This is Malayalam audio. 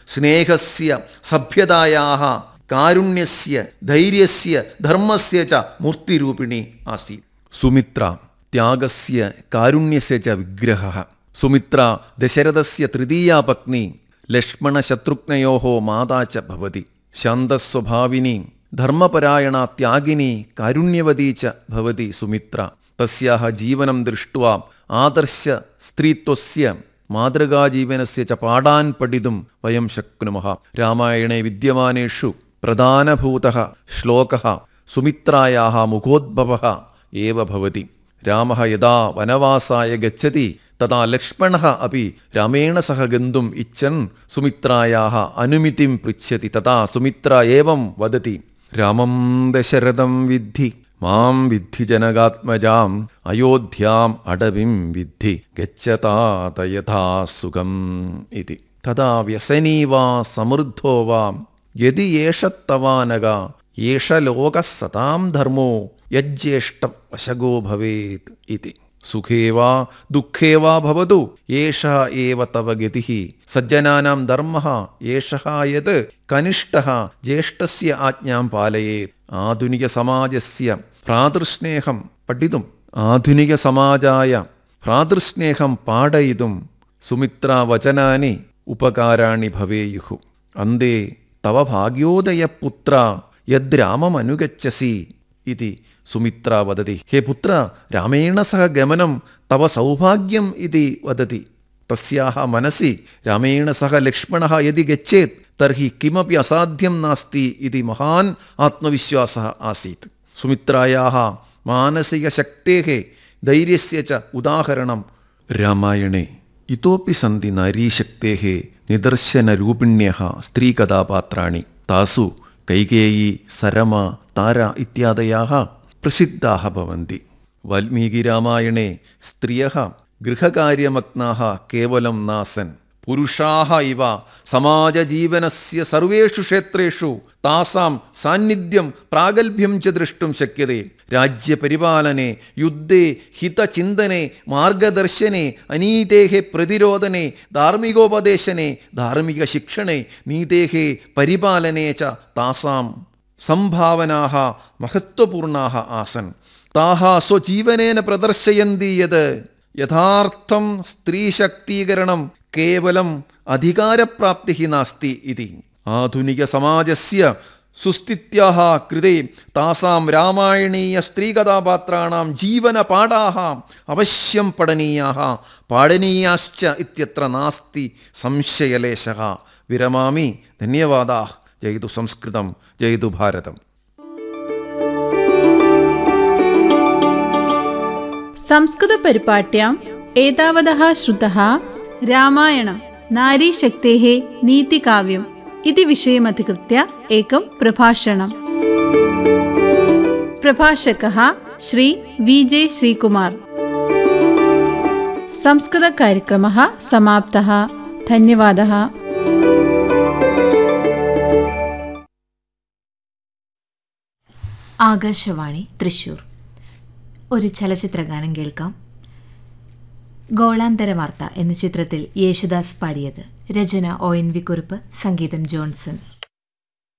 സ്നേഹസ്യ സഭ്യതായാः കാരുണ്യസ്യ ധൈര്യസ്യ ധർമ്മസ്യ ച മൂർത്തിരൂപിണി ആസീത് സുമിത്ര ത്യാഗസ്യ കാരുണ്യസ്യ ച വിഗ്രഹः സുമിത്ര ദശരഥസ്യ തൃതീയാ പത്നി ലക്ഷ്മണശത്രുഘ്നയോः മാതാ ച ഭവതി ശാന്തസ്വഭാവിനി ധർമ്മപരായണ ത്യാഗിനി കാരുണ്യവതി ച ഭവതി സുമിത്ര തസ്യാഹ ജീവനം ദൃഷ്ട്വാ ആദർശ സ്ത്രീത്വസ്യ മാതൃകാജീവനസ്യ ച പാഠാൻ പഠിതും വയം ശക്നുമഃ രാമായണേ വിദ്യമാനേഷു പ്രധാനഭൂതഃ ശ്ലോകः സുമിത്രായാः മുഖോദ്ഭവः ഏവ ഭവതി രാമः യഥാ വനവാസായ ഗച്ഛതി തഥാ ലക്ഷ്മണः अपि രാമേണ സഹ ഗന്തും ഇച്ഛൻ സുമിത്രായാः അനുമതിം പൃച്ഛതി തഥാ സുമിത്ര ഏവം വദതി രാമം ദശരഥം വിദ്ധി മാം വിദ്ധി ജനകാത്മജാം അയോധ്യാം അടവിം വിദ്ധി ഗച്ഛതാത യഥാ സുഖം ഇതി തഥാ വ്യസനീ വാ സമൃദ്ധോ വാ യതി ഏഷ തവാനക ഏഷ ലോക സതാം ധർമ്മോ യജ്ജേഷ്ട വശഗോ ഭവേത് ഇതി സുഖേ വാ ദുഃഖേ വാ ഭവതു ഏഷ ഏവ തവ ഗതിഃ സജ്ജനാനാം ധർമ്മഃ ഏഷഃ യത് കനിഷ്ഠഃ ജ്യേഷ്ഠസ്യ ആജ്ഞാം പാലയേത് ആധുനിക സമാജസ്യ ഭ്രാതൃസ്നേഹം പഠിതും ആധുനിക സമാജായ ഭ്രാതൃസ്നേഹം പാടയിതും സുമിത്ര വചനാനി ഉപകാരാണി ഭവേയുഹു അന്തേ തവ ഭാഗ്യോദയ പുത്ര യദ്രാമമനുഗച്ഛസി ഇതി സുമിത്ര വദതി ഹേ പുത്ര രാമേണ സഹ ഗമനം തവ സൗഭാഗ്യം ഇതി വദതി തസ്യാഹ മനസി രാമേണ സഹ ലക്ഷ്മണः യദി ഗച്ഛേത് തർഹി കിമപി അസാധ്യം നാസ്തി ഇതി മഹാൻ ആത്മവിശ്വാസः ആസീത് സുമിത്രായാः മാനസികശക്തേः ധൈര്യസ്യ ച ഉദാഹരണം രാമായണേ ഇതോപി സന്തി നാരീശക്തേः നിദർശനരൂപിണ്യः സ്ത്രീകഥാപാത്രാണി താസു കൈകേയി സരമ താര ഇത്യാദയാः പ്രസിദ്ധാः ഭവन्ति വാൽമീകിരാമായണേ സ്ത്രിയः ഗൃഹകാര്യമഗ്നാः കേവലം നാസൻ പുരുഷാः ഇവ സമാജജീവനസ്യ സർവേഷു ക്ഷേത്രേഷു താസാം സാന്നിധ്യം പ്രാഗൽഭ്യം ച ദ്രഷ്ടും ശക്യത്തെ രാജ്യപരിപാലനെ യുദ്ധേ ഹിതചിന്തനെ മാർഗദർശനെ അനീതേः പ്രതിരോധനെ ധാർമ്മികോപദേശനെ ധാർമ്മിക ശിക്ഷണേ നീതേः പരിപാലനെ ച താസാം സംഭാവനാः മഹത്വപൂർണാः ആസൻ താः സ്വജീവനേന പ്രദർശയന്തി യത് യഥാർത്ഥം സ്ത്രീശക്തീകരണം കേവലം അധികാരപ്രാപ്തി നാസ്തി ഇതി ആധുനിക സമാജസ്യ സുസ്ഥിത്യാः കൃതേ താസാം രാമായണീയ സ്ത്രീകഥാപാത്രാണാം ജീവനപാഠാः അവശ്യം പഠനീയാः പാഠനീയാശ്ച ഇത്യത്ര നാസ്തി സംശയലേശः വിരമാമി ധന്യവാദാः ജയ്തു സംസ്കൃതം ജയ്തു ഭാരതം संस्कृतपरिपाट्याम् एतावदः श्रुतः रामायणं नारीशक्तेः नीतिकाव्यम् इति विषयमधिकृत्य एकं प्रभाषणम् प्रभाषकः श्री वि जे श्रीकुमार् संस्कृतकार्यक्रमः समाप्तः धन्यवादः ആകാശവാണി തൃശൂർ ഒരു ചലച്ചിത്രഗാനം കേൾക്കാം ഗോളാന്തര വാർത്ത എന്ന ചിത്രത്തിൽ യേശുദാസ് പാടിയത് രചന ഒ എൻ വി കുറുപ്പ് സംഗീതം ജോൺസൺ